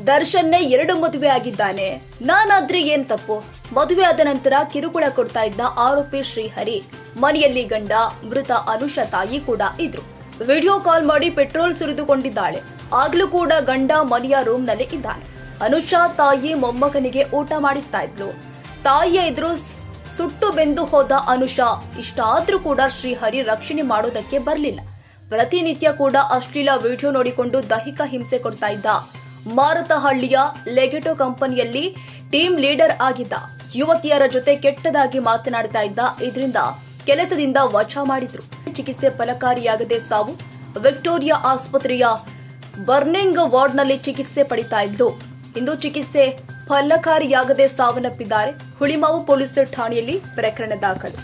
ದರ್ಶನ್ನೇ ಎರಡು ಮದುವೆ ಆಗಿದ್ದಾನೆ ನಾನಾದ್ರೆ ಏನ್ ತಪ್ಪು ಮದುವೆ ಆದ ನಂತರ ಕಿರುಕುಳ ಕೊಡ್ತಾ ಇದ್ದ ಆರೋಪಿ ಶ್ರೀಹರಿ ಮನೆಯಲ್ಲಿ ಗಂಡ ಮೃತ ಅನುಷಾ ತಾಯಿ ಕೂಡ ಇದ್ರು ವಿಡಿಯೋ ಕಾಲ್ ಮಾಡಿ ಪೆಟ್ರೋಲ್ ಸುರಿದುಕೊಂಡಿದ್ದಾಳೆ ಆಗ್ಲೂ ಕೂಡ ಗಂಡ ಮನೆಯ ರೂಮ್ ನಲ್ಲಿ ಇದ್ದಾನೆ ಅನುಷಾ ತಾಯಿ ಮೊಮ್ಮಗನಿಗೆ ಊಟ ಮಾಡಿಸ್ತಾ ಇದ್ಲು ತಾಯಿಯ ಎದುರು ಸ್- ಸುಟ್ಟು ಬೆಂದು ಹೋದ ಅನುಷಾ ಇಷ್ಟಾದ್ರೂ ಕೂಡ ಶ್ರೀಹರಿ ರಕ್ಷಣೆ ಮಾಡೋದಕ್ಕೆ ಬರ್ಲಿಲ್ಲ ಪ್ರತಿನಿತ್ಯ ಕೂಡ ಅಶ್ಲೀಲ ವಿಡಿಯೋ ನೋಡಿಕೊಂಡು ದೈಹಿಕ ಹಿಂಸೆ ಕೊಡ್ತಾ ಇದ್ದ ಮಾರತಹಳ್ಳಿಯ ಲೆಗೆಟೋ ಕಂಪನಿಯಲ್ಲಿ ಟೀಮ್ ಲೀಡರ್ ಆಗಿದ್ದ ಯುವತಿಯರ ಜೊತೆ ಕೆಟ್ಟದಾಗಿ ಮಾತನಾಡ್ತಾ ಇದ್ದ ಇದರಿಂದ ಕೆಲಸದಿಂದ ವಜಾ ಮಾಡಿದ್ರು ಚಿಕಿತ್ಸೆ ಫಲಕಾರಿಯಾಗದೆ ಸಾವು ವಿಕ್ಟೋರಿಯಾ ಆಸ್ಪತ್ರೆಯ ಬರ್ನಿಂಗ್ ವಾರ್ಡ್ನಲ್ಲಿ ಚಿಕಿತ್ಸೆ ಪಡಿತಾ ಇದ್ಲು ಇಂದು ಚಿಕಿತ್ಸೆ ಫಲಕಾರಿಯಾಗದೆ ಸಾವನ್ನಪ್ಪಿದ್ದಾರೆ ಹುಳಿಮಾವು ಪೊಲೀಸ್ ಠಾಣೆಯಲ್ಲಿ ಪ್ರಕರಣ ದಾಖಲು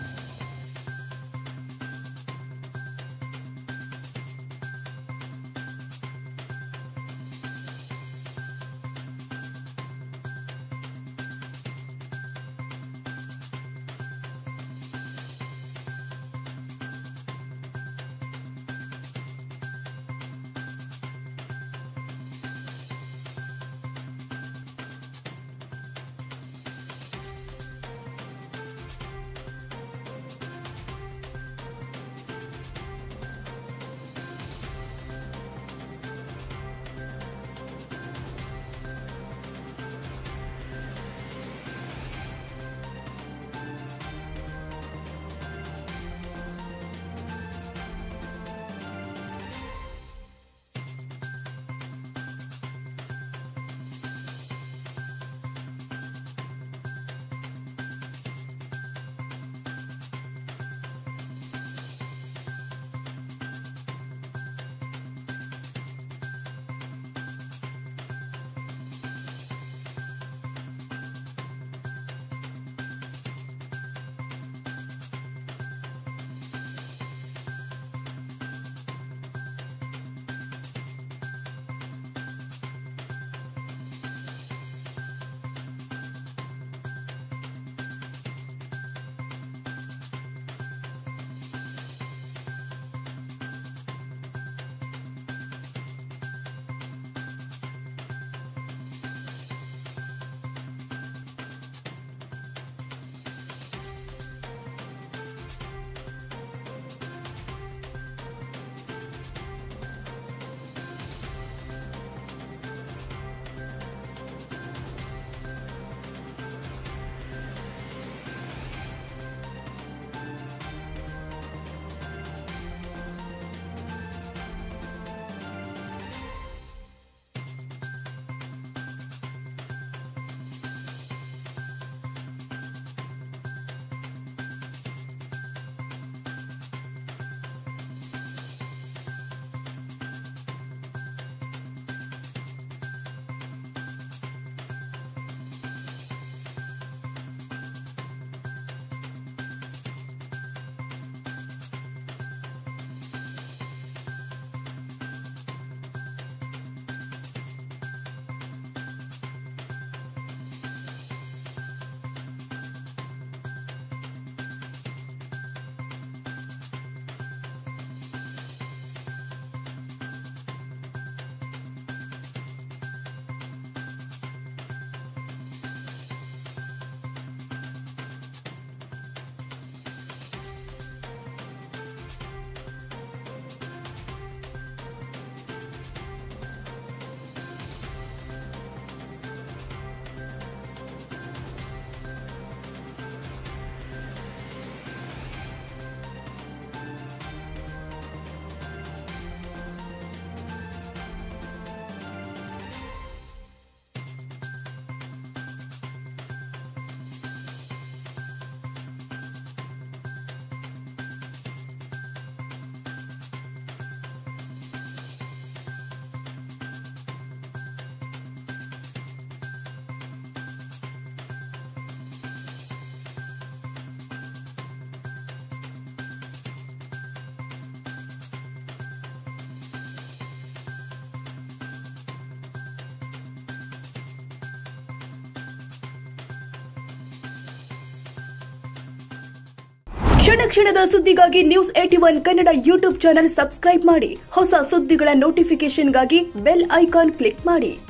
ಕ್ಷಣ ಕ್ಷಣದ ಸುದ್ದಿಗಾಗಿ news at one Kannada YouTube channel subscribe ಮಾಡಿ ಹೊಸ ಸುದ್ದಿಗಳ ನೋಟಿಫಿಕೇಶನ್ಗಾಗಿ ಬೆಲ್ ಐಕಾನ್ ಕ್ಲಿಕ್ ಮಾಡಿ